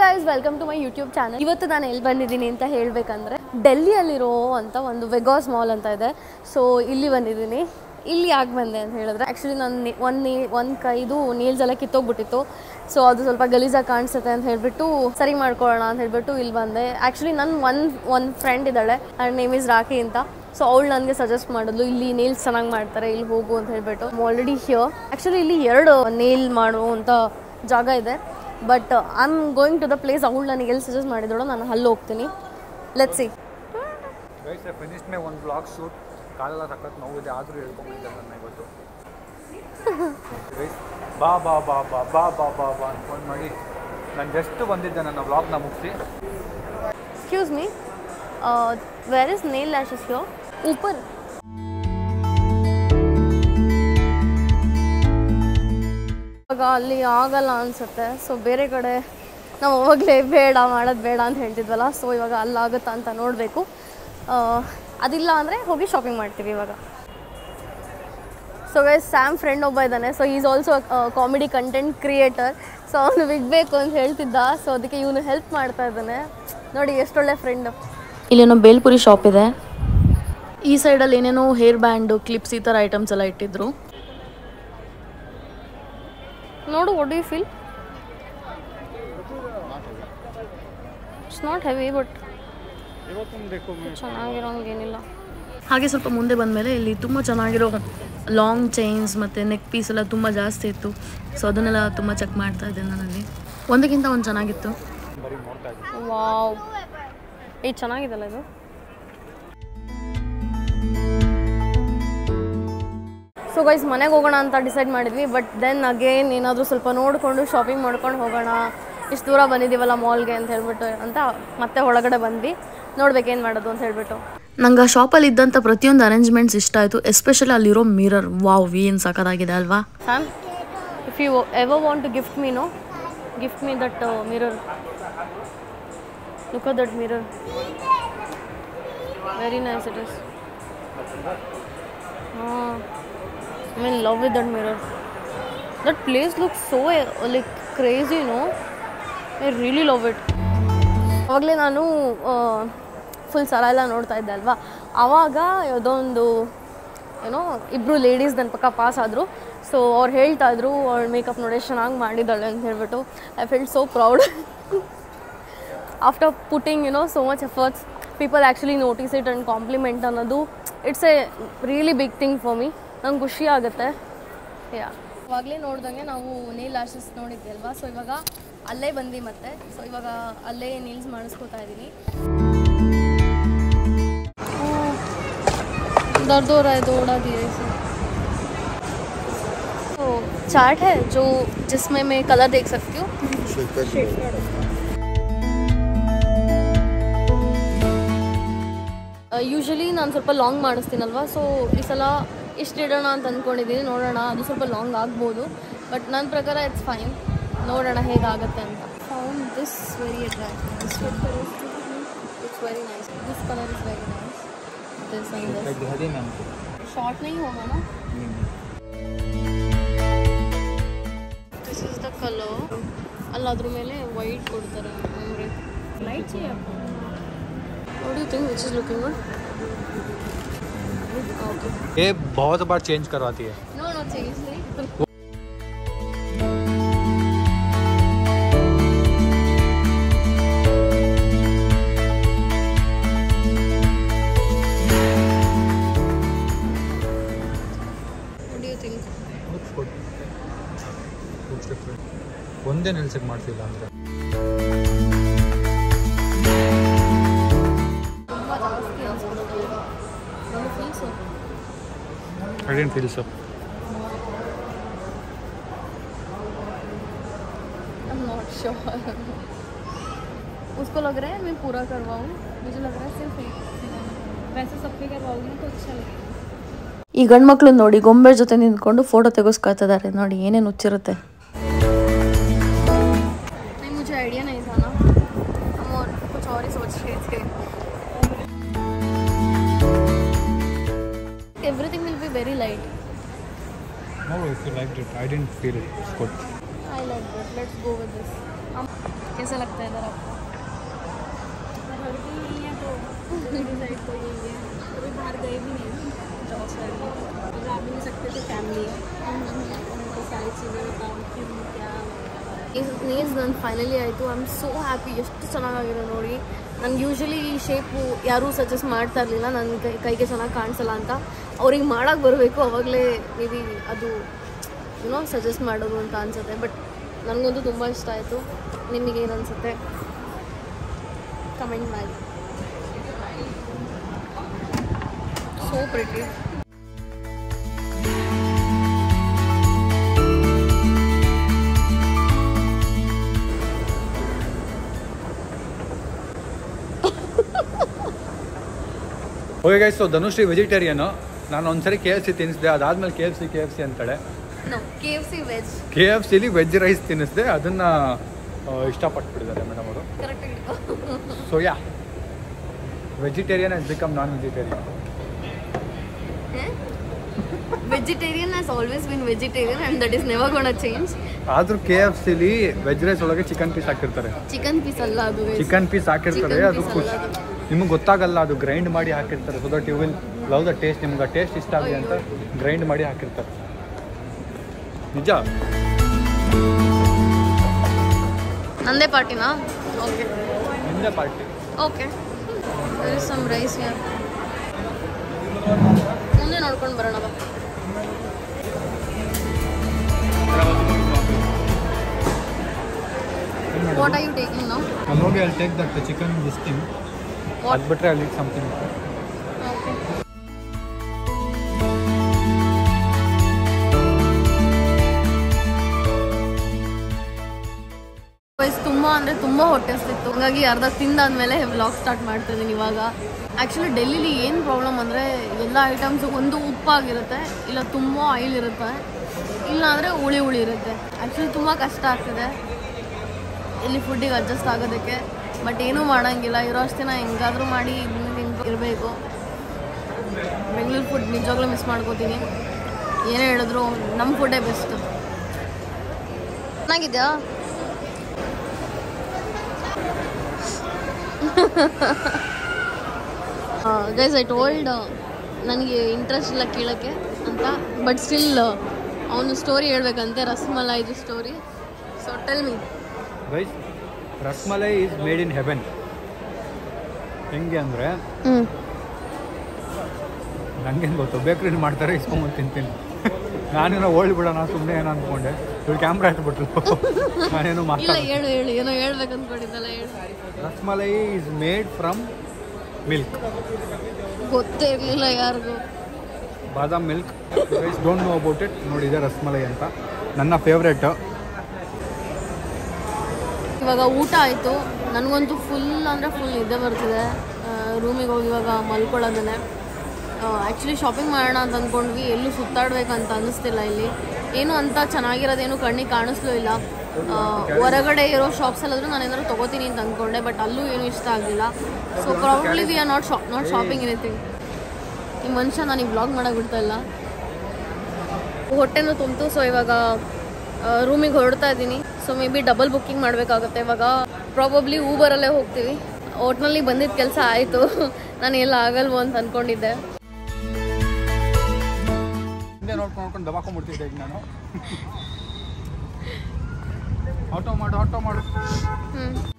Guys welcome to my YouTube channel ಇವತ್ತು ನಾನು ಎಲ್ಲಿ ಬಂದಿದ್ದೀನಿ ಅಂತ ಹೇಳಬೇಕಂದ್ರೆ ಡೆಲ್ಲಿಯಲ್ಲಿರೋ ಅಂತ ಒಂದು ವೆಗಾಸ್ ಮಾಲ್ ಅಂತ ಇದೆ ಸೊ ಇಲ್ಲಿ ಬಂದಿದ್ದೀನಿ ಇಲ್ಲಿ ಯಾಕೆ ಬಂದೆ ಅಂತ ಹೇಳಿದ್ರೆ ಆ್ಯಕ್ಚುಲಿ ನನ್ನ ಒಂದು ನೀ ಒಂದು ಕೈದು ನೀಲ್ಸ್ ಎಲ್ಲ ಕಿತ್ತೋಗ್ಬಿಟ್ಟಿತ್ತು ಸೊ ಅದು ಸ್ವಲ್ಪ ಗಲೀಜಾಗಿ ಕಾಣಿಸುತ್ತೆ ಅಂತ ಹೇಳ್ಬಿಟ್ಟು ಸರಿ ಮಾಡ್ಕೊಳ್ಳೋಣ ಅಂತ ಹೇಳ್ಬಿಟ್ಟು ಇಲ್ಲಿ ಬಂದೆ ಆ್ಯಕ್ಚುಲಿ ನನ್ನ ಒಂದು ಒಂದು ಫ್ರೆಂಡ್ ಇದ್ದಾಳೆ ಆ್ಯಂಡ್ ನೇಮ್ ಇಸ್ ರಾಖಿ ಅಂತ ಸೊ ಅವಳು ನನಗೆ ಸಜೆಸ್ಟ್ ಮಾಡಿದ್ಲು ಇಲ್ಲಿ ನೇಲ್ಸ್ ಚೆನ್ನಾಗಿ ಮಾಡ್ತಾರೆ ಇಲ್ಲಿ ಹೋಗು ಅಂತ ಹೇಳ್ಬಿಟ್ಟು ಆಲ್ರೆಡಿ ಹಿಯರ್ ಆ್ಯಕ್ಚುಲಿ ಇಲ್ಲಿ ಎರಡು ನೇಲ್ ಮಾಡುವಂಥ ಜಾಗ ಇದೆ but I am going to the place ಅವಳು ನನಗೆ ಎಲ್ಲಿ ಸಜೆಸ್ಟ್ ಮಾಡಿದಳು ನಾನು ಅಲ್ಲಿ ಹೋಗ್ತೀನಿ let see guys I finish my ಒಂದು ಬ್ಲಾಗ್ ಶೂಟ್ ಕಾಲೆಲ್ಲ ಸಖತ್ ನೋವಿದೆ ಆದರೂ ಹೇಳ್ಕೊಂಡ್ಬಿಟ್ಟಿದ್ದೆ ನನ್ನ ಇವತ್ತು ಗೈಸ್ ಬಾ ಬಾ ಬಾ ಬಾ ಬಾ ಬಾ ಬಾ ಬಾ ಅಂತ ಫೋನ್ ಮಾಡಿ ನಾನು ಜಸ್ಟ್ ಬಂದಿದ್ದೆ ನನ್ನ ವ್ಲಾಗ್ನ ಮುಗಿಸಿ excuse me where is nail lashes your ऊपर ಇವಾಗ ಅಲ್ಲಿ ಆಗಲ್ಲ ಅನ್ಸುತ್ತೆ ಸೊ ಬೇರೆ ಕಡೆ ನಾವು ಅವಾಗಲೇ ಬೇಡ ಮಾಡೋದು ಬೇಡ ಅಂತ ಹೇಳ್ತಿದ್ವಲ್ಲ ಸೊ ಇವಾಗ ಅಲ್ಲಾಗುತ್ತಾ ಅಂತ ನೋಡಬೇಕು ಅದಿಲ್ಲ ಅಂದರೆ ಹೋಗಿ ಶಾಪಿಂಗ್ ಮಾಡ್ತೀವಿ ಇವಾಗ ಸೊ ಗೈಸ್ ಸ್ಯಾಮ್ ಫ್ರೆಂಡ್ ಒಬ್ಬ ಇದ್ದಾನೆ so is also comedy content creator so ಅವನು ಬಿಗ್ಬೇಕು ಅಂತ ಹೇಳ್ತಿದ್ದ ಸೊ ಅದಕ್ಕೆ ಇವನು ಹೆಲ್ಪ್ ಮಾಡ್ತಾ ಇದ್ದಾನೆ ನೋಡಿ ಎಷ್ಟೊಳ್ಳೆ ಫ್ರೆಂಡ್ ಇಲ್ಲೇನೋ ಬೇಲ್ಪುರಿ ಶಾಪ್ ಇದೆ ಈ ಸೈಡಲ್ಲಿ ಏನೇನೋ ಹೇರ್ ಬ್ಯಾಂಡ್ ಕ್ಲಿಪ್ಸ್ ಈ ಥರ ಐಟಮ್ಸ್ ಎಲ್ಲ ಇಟ್ಟಿದ್ರು ನೋಡು what you feel it's not heavy but ಚೆನ್ನಾಗಿರೋಂಗೇನಿಲ್ಲ ಹಾಗೆ ಸ್ವಲ್ಪ ಮುಂದೆ ಬಂದಮೇಲೆ ಇಲ್ಲಿ ತುಂಬ ಚೆನ್ನಾಗಿರೋ ಲಾಂಗ್ ಚೈನ್ಸ್ ಮತ್ತು ನೆಕ್ ಪೀಸ್ ಎಲ್ಲ ತುಂಬ ಜಾಸ್ತಿ ಇತ್ತು ಸೊ ಅದನ್ನೆಲ್ಲ ತುಂಬ ಚೆಕ್ ಮಾಡ್ತಾ ಇದ್ದೆ ನಾನಲ್ಲಿ ಒಂದಕ್ಕಿಂತ ಒಂದು ಚೆನ್ನಾಗಿತ್ತು ಬರೀ ನೋಡ್ತಾ ಇದ್ದೆ ವಾವ್ ಏ ಚೆನ್ನಾಗಿದಲ್ಲ ಇದು ಸೊ ಗೈಸ್ ಮನೆಗೆ ಹೋಗೋಣ ಅಂತ ಡಿಸೈಡ್ ಮಾಡಿದ್ವಿ ಬಟ್ ದೆನ್ ಅಗೇನ್ ಏನಾದರೂ ಸ್ವಲ್ಪ ನೋಡಿಕೊಂಡು ಶಾಪಿಂಗ್ ಮಾಡ್ಕೊಂಡು ಹೋಗೋಣ ಇಷ್ಟು ದೂರ ಬಂದಿದ್ದೀವಲ್ಲ ಮಾಲ್ಗೆ ಅಂತ ಹೇಳ್ಬಿಟ್ಟು ಅಂತ ಮತ್ತೆ ಒಳಗಡೆ ಬಂದ್ವಿ ನೋಡ್ಬೇಕೇನು ಮಾಡೋದು ಅಂತ ಹೇಳ್ಬಿಟ್ಟು ನಂಗೆ ಆ ಶಾಪಲ್ಲಿ ಇದ್ದಂಥ ಪ್ರತಿಯೊಂದು ಅರೇಂಜ್ಮೆಂಟ್ಸ್ ಇಷ್ಟ ಆಯಿತು ಎಸ್ಪೆಷಲಿ ಅಲ್ಲಿರೋ ಮಿರರ್ ವಾವ್ ಏನು ಸಾಕಾಗಿದೆ ಅಲ್ವಾ Sam, if you ever want to gift me, no, gift me that uh, mirror. Look at that mirror. Very nice it is. Ah, I'm in love with that mirror. That place looks so uh, like crazy, no? I really love it. ಆವಾಗಲೇ ನಾನು full ಸರ ಎಲ್ಲ ನೋಡ್ತಾ ಇದ್ದೆ ಅಲ್ವಾ ಆವಾಗ ಯಾವುದೋ ಒಂದು ಏನೋ ಇಬ್ಬರು ಲೇಡೀಸ್ ನನ್ನ ಪಕ್ಕ ಪಾಸ್ ಆದರು ಸೊ ಅವ್ರು ಹೇಳ್ತಾ ಇದ್ರು ಅವಳು ಮೇಕಪ್ ನೋಡಿ ಚೆನ್ನಾಗಿ ಮಾಡಿದ್ದಾಳೆ ಅಂತ ಹೇಳ್ಬಿಟ್ಟು I feel so proud after putting you know so much efforts people actually notice it and compliment ಅನ್ನೋದು it's a really big thing for me ನಂಗೆ ಖುಷಿ ಆಗುತ್ತೆ ಯಾ ಇವಾಗಲೇ ನೋಡ್ದಂಗೆ ನಾವು ನೇಲ್ ಲ್ಯಾಶಸ್ ನೋಡಿದ್ವಿ ಅಲ್ವಾ ಸೊ ಇವಾಗ ಅಲ್ಲೇ ಬಂದ್ವಿ ಮತ್ತೆ ಸೊ ಇವಾಗ ಅಲ್ಲೇ ನೀಲ್ಸ್ ಮಾಡಿಸ್ಕೋತಾ ಇದ್ದೀನಿ दर्द हो रहा है दौड़ा दिए इसे तो चार्ट है जो जिसमें मैं कलर देख सकती हूँ ಯೂಶಲಿ ನಾನು ಸ್ವಲ್ಪ ಲಾಂಗ್ ಮಾಡಿಸ್ತೀನಲ್ವ ಸೊ ಈ ಸಲ ಇಷ್ಟು ಇಡೋಣ ಅಂತ ಅಂದ್ಕೊಂಡಿದ್ದೀನಿ ನೋಡೋಣ ಅದು ಸ್ವಲ್ಪ ಲಾಂಗ್ ಆಗ್ಬೋದು ಬಟ್ ನನ್ನ ಪ್ರಕಾರ ಇಟ್ಸ್ ಫೈನ್ ನೋಡೋಣ ಹೇಗಾಗುತ್ತೆ ಅಂತ found this very attractive it's very nice this colour is very nice this and this ಹದಿ ಮ್ಯಾಮ್ शॉर्ट नहीं होगा ना ದಿಸ್ ಇಸ್ ದ ಕಲರ್ ಅಲ್ಲಿ ಅದ್ರ ಮೇಲೆ ವೈಟ್ ಕೊಡ್ತಾರೆ ಅಂದರೆ light what you think which is looking good okay ये बहुत बार चेंज करवाती है no no change what you think ಒಂದೇ ನಿಲ್ಸಕ್ಕೆ ಮಾಡ್ತಿಲ್ಲ ಅಂದರೆ ತುಂಬ ಜಾಸ್ತಿ ಅನ್ಸ್ಬಿಡುತ್ತೆ ಒಂದು feels I don't feel so I'm not sure. उसको लग रहा है मैं पूरा करवाऊँ मुझे लग रहा है सिर्फ एक वैसे सब पे करवाऊँगी ना तो अच्छा लगेगा ಈ ಗಂಡು ಮಕ್ಕಳು ನೋಡಿ ಗೊಂಬೆ ಜೊತೆ ನಿಂತ್ಕೊಂಡು ಫೋಟೋ ತೆಗೆಸ್ಕೊಳ್ತಿದ್ದಾರೆ ನೋಡಿ ಏನೇನು ಹುಚ್ಚಿರುತ್ತೆ नहीं मुझे आइडिया नहीं था ना हम और कुछ और ही सोच रहे थे everything will be very light No, if you liked it, I didn't feel it. It's good. I like that. Let's go with this. कैसा लगता है इधर आपको साइड तो यही है कभी बाहर गए भी नहीं जॉब कर अगर आ भी नहीं सकते तो फैमिली है उनको सारी चीज़ें बताओ क्यों क्या ನೇಲ್ಸ್ ನನ್ನ ಫೈನಲಿ ಆಯಿತು ಐ ಆಮ್ ಸೋ ಹ್ಯಾಪಿ ಎಷ್ಟು ಚೆನ್ನಾಗಿದೆ ನೋಡಿ ನನಗೆ ಯೂಶ್ವಲಿ ಈ ಶೇಪು ಯಾರೂ ಸಜೆಸ್ಟ್ ಮಾಡ್ತಾ ಇರಲಿಲ್ಲ ನನ್ನ ಕೈ ಕೈಗೆ ಚೆನ್ನಾಗಿ ಕಾಣಿಸಲ್ಲ ಅಂತ ಅವ್ರಿಗೆ ಮಾಡೋಕ್ಕೆ ಬರಬೇಕು ಅವಾಗಲೇ ಮೇ ಬಿ ಅದು ಏನೋ ಸಜೆಸ್ಟ್ ಮಾಡೋದು ಅಂತ ಅನಿಸುತ್ತೆ ಬಟ್ ನನಗಂತೂ ತುಂಬ ಇಷ್ಟ ಆಯಿತು ನಿಮಗೇನು ಅನಿಸುತ್ತೆ ಕಮೆಂಟ್ ಮಾಡಿ so pretty okay guys so Dhanushree vegetarian ನಾನು ಒಂದ್ಸರಿ ಕೆ ಎಫ್ ಸಿ ತಿನ್ನಿಸಿದೆ ಅದಾದ್ಮೇಲೆ K F C K F C ಅಂತಾಳೆ no K F C veg K F ಸಿಲಿ veg rice ತಿನ್ನಿಸಿದೆ ಅದನ್ನ ಆ, ಇಷ್ಟಪಟ್ಬಿಟ್ಟಿದ್ದಾರೆ ಮೇಡಮ್ ಅವರು ಕರೆಕ್ಟಾಗಿ so yeah vegetarian has become non vegetarian vegetarian has always been vegetarian and that is never gonna change ಆದ್ರೂ K F ಸಿಲಿ veg rice ಒಳಗೆ chicken piece ಹಾಕಿರ್ತಾರೆ chicken piece ಅಲ್ಲ ಅದು guys. ಚಿಕನ್ ಪೀಸ್ ಹಾಕಿರ್ತಾರೆ Chicken ಅದು piece ಖುಷಿ ಅಲ್ಲ ನಿಮಗೆ ಗೊತ್ತಾಗಲ್ಲ ಅದು ಗ್ರೈಂಡ್ ಮಾಡಿ ಹಾಕಿರ್ತಾರೆ so that you will love the taste ನಿಮ್ಗೆ ಆ ಟೇಸ್ಟ್ ಇಷ್ಟ ಆಗಲಿ ಅಂತ ಗ್ರೈಂಡ್ ಮಾಡಿ ಹಾಕಿರ್ತಾರೆ ನಿಜ ನಂದೇ ಪಾರ್ಟಿನಾ ಓಕೆ ನಿಂದೆ ಪಾರ್ಟಿ ಓಕೆ ಸಮ್ ರೈಸ್ ಮುಂದೆ ನೋಡ್ಕೊಂಡು ಬರೋಣ ಬಾ ವಾಟ್ ಆರ್ ಯು ಟೇಕಿಂಗ್ ನಾವು ಅಲ್ಲಿ ಹೋಗಿ ಅಲ್ಲಿ take that chicken this thing What? ಅದು ಬಿಟ್ರೆ ಅಲ್ಲಿ ಸಮಥಿಂಗ್ ಓಕೆ ವಯಸ್ಸು ತುಂಬ ಅಂದರೆ ತುಂಬ ಹೊಟ್ಟೆ ಹಸ್ತಿತ್ತು ಹಂಗಾಗಿ ಅರ್ಧ ತಿಂದಾದ್ಮೇಲೆ ವ್ಲಾಗ್ ಸ್ಟಾರ್ಟ್ ಮಾಡ್ತಾ ಇದ್ದೀನಿ ಇವಾಗ ಆ್ಯಕ್ಚುಲಿ ಡೆಲ್ಲಿಲಿ ಏನು ಪ್ರಾಬ್ಲಮ್ ಅಂದರೆ ಎಲ್ಲ ಐಟಮ್ಸು ಒಂದು ಉಪ್ಪಾಗಿರುತ್ತೆ ಇಲ್ಲ ತುಂಬ ಆಯಿಲ್ ಇರುತ್ತೆ ಇಲ್ಲ ಅಂದರೆ ಹುಳಿ ಹುಳಿ ಇರುತ್ತೆ ಆ್ಯಕ್ಚುಲಿ ತುಂಬ ಕಷ್ಟ ಆಗ್ತಿದೆ ಇಲ್ಲಿ ಫುಡ್ಡಿಗೆ ಅಡ್ಜಸ್ಟ್ ಆಗೋದಕ್ಕೆ ಬಟ್ ಏನೂ ಮಾಡೋಂಗಿಲ್ಲ ಇರೋ ಅಷ್ಟು ದಿನ ಹೆಂಗಾದರೂ ಮಾಡಿ ಇರಬೇಕು ಬೆಂಗಳೂರು ಫುಡ್ ನಿಜವಾಗ್ಲೂ ಮಿಸ್ ಮಾಡ್ಕೋತೀನಿ ಏನೇ ಹೇಳಿದ್ರು ನಮ್ಮ ಫುಡ್ಡೇ ಬೆಸ್ಟ್ ಚೆನ್ನಾಗಿದ್ಯಾ ಗೈಸ್ ಐ ಟೋಲ್ಡ್ ನನಗೆ ಇಂಟ್ರೆಸ್ಟ್ ಇಲ್ಲ ಕೇಳೋಕ್ಕೆ ಅಂತ ಬಟ್ ಸ್ಟಿಲ್ ಅವನು ಸ್ಟೋರಿ ಹೇಳ್ಬೇಕಂತೆ ರಸಮಲಾಯ್ದು story so tell me rice rasmalai is made in heaven ಹೆಂಗೆ ಅಂದರೆ ಹ್ಞೂ ನನಗೇನು ಗೊತ್ತು ಬೇಕ್ರಿಲಿ ಮಾಡ್ತಾರೆ ಇಸ್ಕೊಂಬಂದು ತಿಂತೀನಿ ನಾನೇನೋ ಓಲ್ಡ್ ಬಿಡೋಣ ಸುಮ್ಮನೆ ಏನೋ ಅಂದ್ಕೊಂಡೆ ಇವ್ರು ಕ್ಯಾಮ್ರಾ ಇಟ್ಬಿಟ್ರು ನಾನೇನೋ ಇಲ್ಲ ಮಾತಾಡ ಹೇಳು ಹೇಳು ಏನೋ ಹೇಳ್ಬೇಕು ಅಂದ್ಕೊಂಡಿದ್ದಲ್ಲ ಹೇಳು rasmalai is made from milk ಗೊತ್ತೇ ಇರಲಿಲ್ಲ ಯಾರಿಗೂ ಬಾದಾಮ್ milk rice don't know about it ನೋಡಿದೆ ರಸ್ಮಲೈ ಅಂತ ನನ್ನ ಫೇವ್ರೇಟು ಇವಾಗ ಊಟ ಆಯಿತು ನನಗಂತೂ ಫುಲ್ ಅಂದರೆ ಫುಲ್ ನಿದ್ದೆ ಬರ್ತಿದೆ ರೂಮಿಗೆ ಹೋಗಿ ಇವಾಗ ಮಲ್ಕೊಳ್ಳೋದೇ ಆ್ಯಕ್ಚುಲಿ ಶಾಪಿಂಗ್ ಮಾಡೋಣ ಅಂತ ಅಂದ್ಕೊಂಡ್ವಿ ಎಲ್ಲೂ ಸುತ್ತಾಡ್ಬೇಕಂತ ಅನ್ನಿಸ್ತಿಲ್ಲ ಇಲ್ಲಿ ಏನು ಅಂತ ಚೆನ್ನಾಗಿರೋದೇನು ಕಣ್ಣಿಗೆ ಕಾಣಿಸ್ಲೂ ಇಲ್ಲ ಆ, ಹೊರಗಡೆ ಇರೋ ಶಾಪ್ಸಲ್ಲಾದರೂ ನಾನು ಏನಾದ್ರು ತೊಗೋತೀನಿ ಅಂತ ಅಂದ್ಕೊಂಡೆ ಬಟ್ ಅಲ್ಲೂ ಏನು ಇಷ್ಟ ಆಗಲಿಲ್ಲ so probably we are not shop not shopping anything ಈ ಮನುಷ್ಯ ನನಗೆ ಬ್ಲಾಗ್ ಮಾಡೋಕೆ ಬಿಡ್ತಾ ಇಲ್ಲ ಹೊಟ್ಟೆನೂ ತುಂಬಿತು ಸೊ ಇವಾಗ ರೂಮಿಗೆ ಹೊರಡ್ತಾ ಇದ್ದೀನಿ so maybe double booking ಮಾಡಬೇಕಾಗುತ್ತೆ ಇವಾಗ ಪ್ರಾಬಬ್ಲಿ ಊಬರಲ್ಲೇ ಹೋಗ್ತೀವಿ ಒಟ್ನಲ್ಲಿ ಬಂದಿದ್ದ ಕೆಲಸ ಆಯಿತು ನಾನು ಎಲ್ಲ ಆಗಲ್ವೋ ಅಂತ ಅಂದ್ಕೊಂಡಿದ್ದೆ ಹಿಂದೆ ನೋಡ್ಕೊಂಡು ನೋಡ್ಕೊಂಡು ದಬಾಕೊಂಡ್ಬಿಡ್ತಿದ್ದೆ ಈಗ ನಾನು ಆಟೋ ಮಾಡು ಆಟೋ ಮಾಡು ಹ್ಞೂ